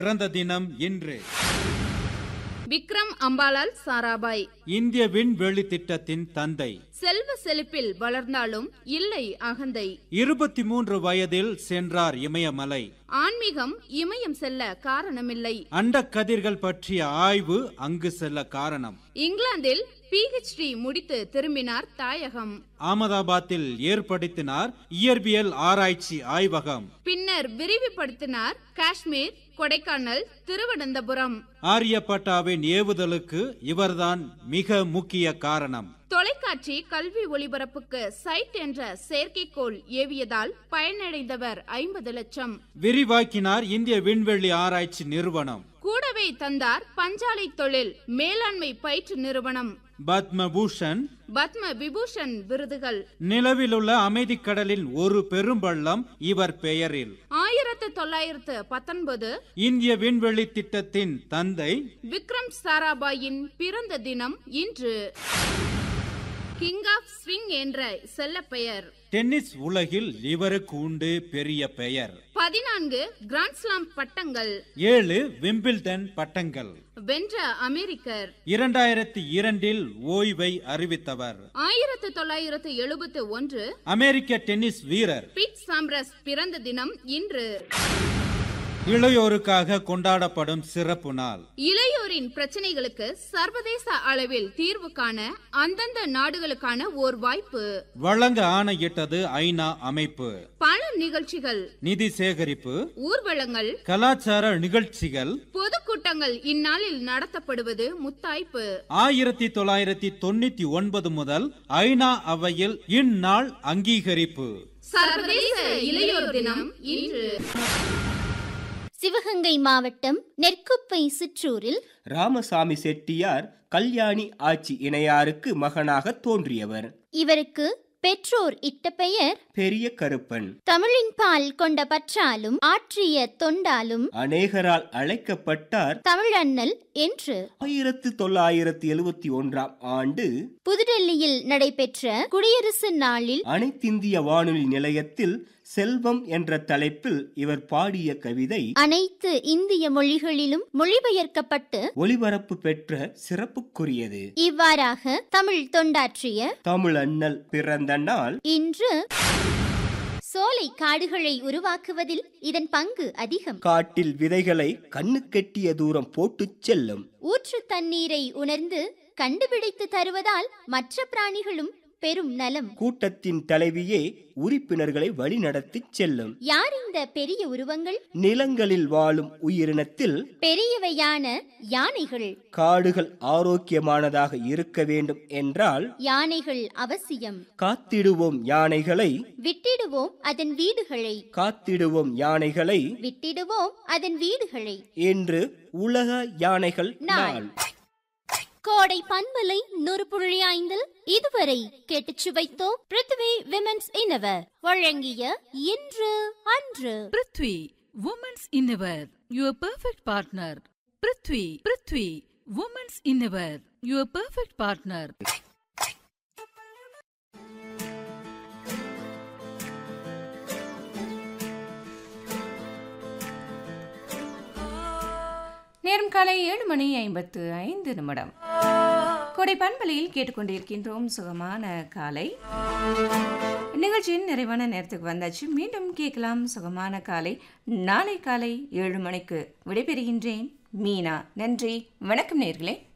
பிறந்த தினம் இன்று விக்ரம் அம்பாலால் சாராபாய் இந்திய விண்வெளி திட்டத்தின் தந்தை செல்வ செழிப்பில் வளர்ந்தாலும் இல்லை அகந்தை இருபத்தி மூன்று வயதில் சென்றார் இமயமலை ஆன்மீகம் இமயம் செல்ல காரணமில்லை அண்டக் கதிர்கள் பற்றிய ஆய்வு அங்கு செல்ல காரணம் இங்கிலாந்தில் பிஹெச்டி முடித்து திரும்பினார் தாயகம் அகமதாபாத்தில் ஏற்படுத்தினார் இயற்பியல் ஆராய்ச்சி ஆய்வகம் பின்னர் விரிவுபடுத்தினார் காஷ்மீர் கொடைக்கானல் திருவனந்தபுரம் ஆரியப்பட்டாவின் ஏவுதலுக்கு இவர்தான் மிக முக்கிய காரணம் தொலைக்காட்சி கல்வி ஒளிபரப்புக்கு சைட் என்ற செயற்கைக்கோள் ஏவியதால் பயனடைந்தவர் ஐம்பது லட்சம் விரிவாக்கினார் இந்திய விண்வெளி ஆராய்ச்சி நிறுவனம் கூடவே தந்தார் பஞ்சாலை தொழில் மேலாண்மை பயிற்று நிறுவனம் பத்மபூஷன் பத்ம விபூஷன் விருதுகள் நிலவில் உள்ள அமைதிக் கடலின் ஒரு பெரும்பள்ளம் இவர் பெயரில் ஆயிரத்து தொள்ளாயிரத்து பத்தொன்பது இந்திய விண்வெளி திட்டத்தின் தந்தை விக்ரம் சாராபாயின் பிறந்த தினம் இன்று கிங் ஆஃப் ஸ்விங் என்ற செல்ல பெயர் டென்னிஸ் உலகில் இவருக்கு உண்டு பெரிய பெயர் பதினான்கு கிராண்ட்ஸ்லாம் பட்டங்கள் ஏழு விம்பிள்டன் பட்டங்கள் வென்ற அமெரிக்கர் இரண்டாயிரத்தி இரண்டில் ஓய்வை அறிவித்தவர் ஆயிரத்து தொள்ளாயிரத்து எழுபத்து ஒன்று அமெரிக்க டென்னிஸ் வீரர் பிட் சாம்ரஸ் பிறந்த தினம் இன்று இளையோருக்காக கொண்டாடப்படும் சிறப்பு நாள் இளையோரின் பிரச்சனைகளுக்கு சர்வதேச அளவில் தீர்வு காண அந்தந்த நாடுகளுக்கான ஓர் வாய்ப்பு வழங்க ஆணையிட்டது ஐநா அமைப்பு பல நிகழ்ச்சிகள் நிதி சேகரிப்பு ஊர்வலங்கள் கலாச்சார நிகழ்ச்சிகள் பொதுக்கூட்டங்கள் இந்நாளில் நடத்தப்படுவது முத்தாய்ப்பு ஆயிரத்தி தொள்ளாயிரத்தி தொண்ணூத்தி ஒன்பது முதல் ஐநா அவையில் இந்நாள் அங்கீகரிப்பு சர்வதேச இளையோர் தினம் இன்று சிவகங்கை மாவட்டம் நெற்குப்பை சிற்றூரில் ராமசாமி செட்டியார் கல்யாணி ஆட்சி இணையாருக்கு மகனாக தோன்றியவர் இவருக்கு பெற்றோர் இட்ட பெயர் பெரிய கருப்பன் தமிழின் பால் கொண்ட பற்றாலும் ஆற்றிய தொண்டாலும் அநேகரால் அழைக்கப்பட்டார் தமிழண்ணல் என்று ஆயிரத்து தொள்ளாயிரத்து எழுவத்தி ஒன்றாம் ஆண்டு புதுடெல்லியில் நடைபெற்ற குடியரசு நாளில் அனைத்திந்திய வானொலி நிலையத்தில் செல்வம் என்ற தலைப்பில் இவர் பாடிய கவிதை அனைத்து இந்திய மொழிகளிலும் மொழிபெயர்க்கப்பட்டு ஒளிபரப்பு பெற்ற சிறப்புக்குரியது இவ்வாறாக தமிழ் தொண்டாற்றிய தமிழ் அண்ணல் பிறந்த நாள் இன்று சோலை காடுகளை உருவாக்குவதில் இதன் பங்கு அதிகம் காட்டில் விதைகளை கண்ணு கெட்டிய தூரம் போட்டுச் செல்லும் ஊற்று தண்ணீரை உணர்ந்து கண்டுபிடித்து தருவதால் மற்ற பிராணிகளும் பெரும் நலம் கூட்டத்தின் தலைவியே உறுப்பினர்களை வழிநடத்திச் செல்லும் யார் இந்த பெரிய உருவங்கள் நிலங்களில் வாழும் உயிரினத்தில் பெரியவையான யானைகள் காடுகள் ஆரோக்கியமானதாக இருக்க வேண்டும் என்றால் யானைகள் அவசியம் காத்திடுவோம் யானைகளை விட்டிடுவோம் அதன் வீடுகளை காத்திடுவோம் யானைகளை விட்டிடுவோம் அதன் வீடுகளை என்று உலக யானைகள் நாள். நாள் கோடை பண்பலை நூறு புள்ளி ஐந்தில் இதுவரை கேட்டுச் சுவைத்தோம் பிருத்வி விமென்ஸ் இன்னவர் வழங்கிய இன்று அன்று prithvi women's innerwear your perfect partner prithvi prithvi women's innerwear your perfect partner நேரம் காலை ஏழு மணி ஐம்பத்து ஐந்து நிமிடம் கொடை பண்பலையில் கேட்டுக்கொண்டிருக்கின்றோம் சுகமான காலை நிகழ்ச்சியின் நிறைவான நேரத்துக்கு வந்தாச்சு மீண்டும் கேட்கலாம் சுகமான காலை நாளை காலை ஏழு மணிக்கு விடைபெறுகின்றேன் மீனா நன்றி வணக்கம் நேர்களே